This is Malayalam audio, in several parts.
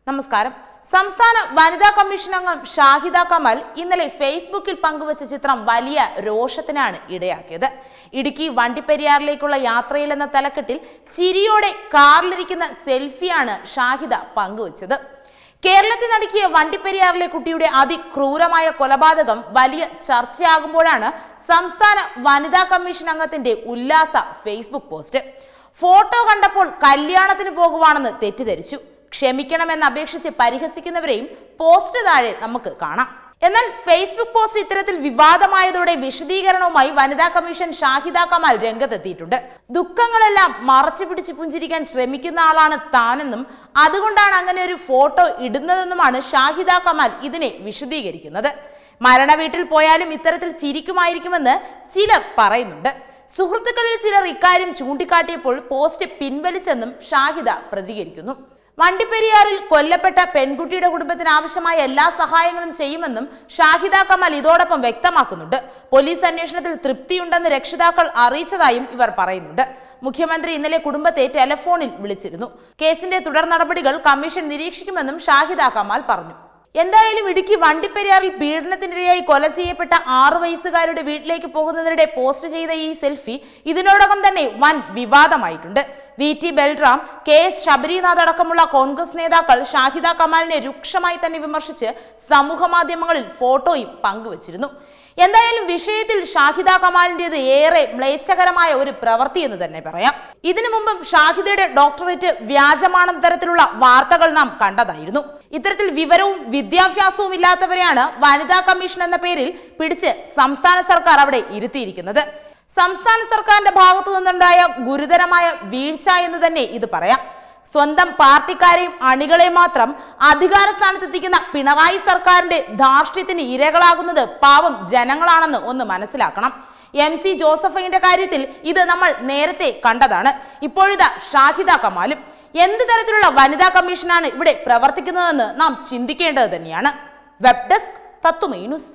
നമസ്കാരം സംസ്ഥാന വനിതാ കമ്മീഷൻ അംഗം ഷാഹിദ കമാൽ ഇന്നലെ ഫേസ്ബുക്കിൽ പങ്കുവച്ച ചിത്രം വലിയ രോഷത്തിനാണ് ഇടയാക്കിയത് ഇടുക്കി വണ്ടിപ്പെരിയാറിലേക്കുള്ള യാത്രയിലെന്ന തലക്കെട്ടിൽ ചിരിയോടെ കാറിലിരിക്കുന്ന സെൽഫിയാണ് ഷാഹിദ പങ്കുവച്ചത് കേരളത്തിൽ നടുക്കിയ വണ്ടിപ്പെരിയാറിലെ കുട്ടിയുടെ അതിക്രൂരമായ കൊലപാതകം വലിയ ചർച്ചയാകുമ്പോഴാണ് സംസ്ഥാന വനിതാ കമ്മീഷൻ അംഗത്തിന്റെ ഉല്ലാസ ഫേസ്ബുക്ക് പോസ്റ്റ് ഫോട്ടോ കണ്ടപ്പോൾ കല്യാണത്തിന് പോകുവാണെന്ന് തെറ്റിദ്ധരിച്ചു ക്ഷമിക്കണമെന്ന് അപേക്ഷിച്ച് പരിഹസിക്കുന്നവരെയും പോസ്റ്റ് താഴെ നമുക്ക് കാണാം എന്നാൽ ഫേസ്ബുക്ക് പോസ്റ്റ് ഇത്തരത്തിൽ വിവാദമായതോടെ വിശദീകരണവുമായി വനിതാ കമ്മീഷൻ ഷാഹിദ കമാൽ രംഗത്തെത്തിയിട്ടുണ്ട് ദുഃഖങ്ങളെല്ലാം മറച്ചു പിടിച്ച് പുഞ്ചിരിക്കാൻ ശ്രമിക്കുന്ന ആളാണ് താനെന്നും അതുകൊണ്ടാണ് അങ്ങനെ ഒരു ഫോട്ടോ ഇടുന്നതെന്നുമാണ് ഷാഹിദ കമാൽ ഇതിനെ വിശദീകരിക്കുന്നത് മരണ വീട്ടിൽ പോയാലും ഇത്തരത്തിൽ ചിരിക്കുമായിരിക്കുമെന്ന് ചിലർ പറയുന്നുണ്ട് സുഹൃത്തുക്കളിൽ ചിലർ ഇക്കാര്യം ചൂണ്ടിക്കാട്ടിയപ്പോൾ പോസ്റ്റ് പിൻവലിച്ചെന്നും ഷാഹിദ പ്രതികരിക്കുന്നു വണ്ടിപ്പെരിയാറിൽ കൊല്ലപ്പെട്ട പെൺകുട്ടിയുടെ കുടുംബത്തിന് ആവശ്യമായ എല്ലാ സഹായങ്ങളും ചെയ്യുമെന്നും ഷാഹിദ കമാൽ ഇതോടൊപ്പം വ്യക്തമാക്കുന്നുണ്ട് പോലീസ് അന്വേഷണത്തിൽ തൃപ്തിയുണ്ടെന്ന് രക്ഷിതാക്കൾ അറിയിച്ചതായും ഇവർ പറയുന്നുണ്ട് മുഖ്യമന്ത്രി ഇന്നലെ കുടുംബത്തെ ടെലഫോണിൽ വിളിച്ചിരുന്നു കേസിന്റെ തുടർ നടപടികൾ കമ്മീഷൻ നിരീക്ഷിക്കുമെന്നും ഷാഹിദ കമാൽ പറഞ്ഞു എന്തായാലും ഇടുക്കി വണ്ടിപ്പെരിയാറിൽ പീഡനത്തിനിരയായി കൊല ചെയ്യപ്പെട്ട ആറു വയസ്സുകാരുടെ വീട്ടിലേക്ക് പോകുന്നതിനിടെ പോസ്റ്റ് ചെയ്ത ഈ സെൽഫി ഇതിനോടകം തന്നെ വൻ വിവാദമായിട്ടുണ്ട് V T Balram K S Sabarinath അടക്കമുള്ള കോൺഗ്രസ് നേതാക്കൾ ഷാഹിദ കമാലിനെ രൂക്ഷമായി തന്നെ വിമർശിച്ച് സമൂഹ മാധ്യമങ്ങളിൽ ഫോട്ടോയും പങ്കുവച്ചിരുന്നു എന്തായാലും വിഷയത്തിൽ ഷാഹിദ കമാലിന്റേത് ഏറെ മ്ലേച്ഛകരമായ ഒരു പ്രവൃത്തി എന്ന് തന്നെ പറയാം ഇതിനു മുമ്പും ഷാഹിദയുടെ ഡോക്ടറേറ്റ് വ്യാജമാണെന്ന തരത്തിലുള്ള വാർത്തകൾ നാം കണ്ടതായിരുന്നു ഇത്തരത്തിൽ വിവരവും വിദ്യാഭ്യാസവും ഇല്ലാത്തവരെയാണ് വനിതാ കമ്മീഷൻ എന്ന പേരിൽ പിടിച്ച് സംസ്ഥാന സർക്കാർ അവിടെ ഇരുത്തിയിരിക്കുന്നത് സംസ്ഥാന സർക്കാരിന്റെ ഭാഗത്തു നിന്നുണ്ടായ ഗുരുതരമായ വീഴ്ച എന്ന് തന്നെ ഇത് പറയാം സ്വന്തം പാർട്ടിക്കാരെയും അണികളെയും മാത്രം അധികാര സ്ഥാനത്തെത്തിക്കുന്ന പിണറായി സർക്കാരിന്റെ ധാർഷ്ട്യത്തിന് ഇരകളാകുന്നത് പാവം ജനങ്ങളാണെന്ന് ഒന്ന് മനസ്സിലാക്കണം എം സി ജോസഫൈന്റെ കാര്യത്തിൽ ഇത് നമ്മൾ നേരത്തെ കണ്ടതാണ് ഇപ്പോഴിതാ ഷാഹിദ കമാലും എന്ത് തരത്തിലുള്ള വനിതാ കമ്മീഷനാണ് ഇവിടെ പ്രവർത്തിക്കുന്നതെന്ന് നാം ചിന്തിക്കേണ്ടത് തന്നെയാണ് വെബ് ഡെസ്ക് തത്തുമൈ ന്യൂസ്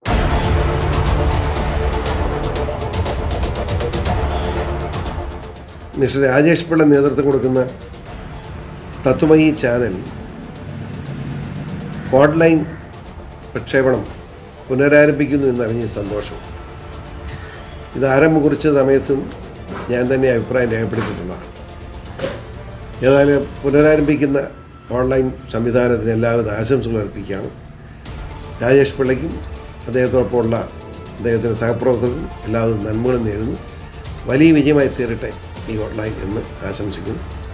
മിസ്റ്റർ രാജേഷ് പിള്ള നേതൃത്വം കൊടുക്കുന്ന തത്വമയി ചാനൽ ഓൺലൈൻ പ്രക്ഷേപണം പുനരാരംഭിക്കുന്നു എന്നറിഞ്ഞ സന്തോഷം ഇത് ആരംഭം കുറിച്ച സമയത്തും ഞാൻ തന്നെ അഭിപ്രായം രേഖപ്പെടുത്തിയിട്ടുള്ളതാണ് ഏതായാലും പുനരാരംഭിക്കുന്ന ഓൺലൈൻ സംവിധാനത്തിന് എല്ലാവിധ ആശംസകൾ അർപ്പിക്കുകയാണ് രാജേഷ് പിള്ളയ്ക്കും അദ്ദേഹത്തോടൊപ്പമുള്ള അദ്ദേഹത്തിൻ്റെ സഹപ്രവർത്തകർക്കും എല്ലാവിധ നന്മകളും നേരുന്നു വലിയ വിജയമായി തീരട്ടെ ഈ ഓൺലൈൻ എന്ന് ആശംസിക്കുന്നു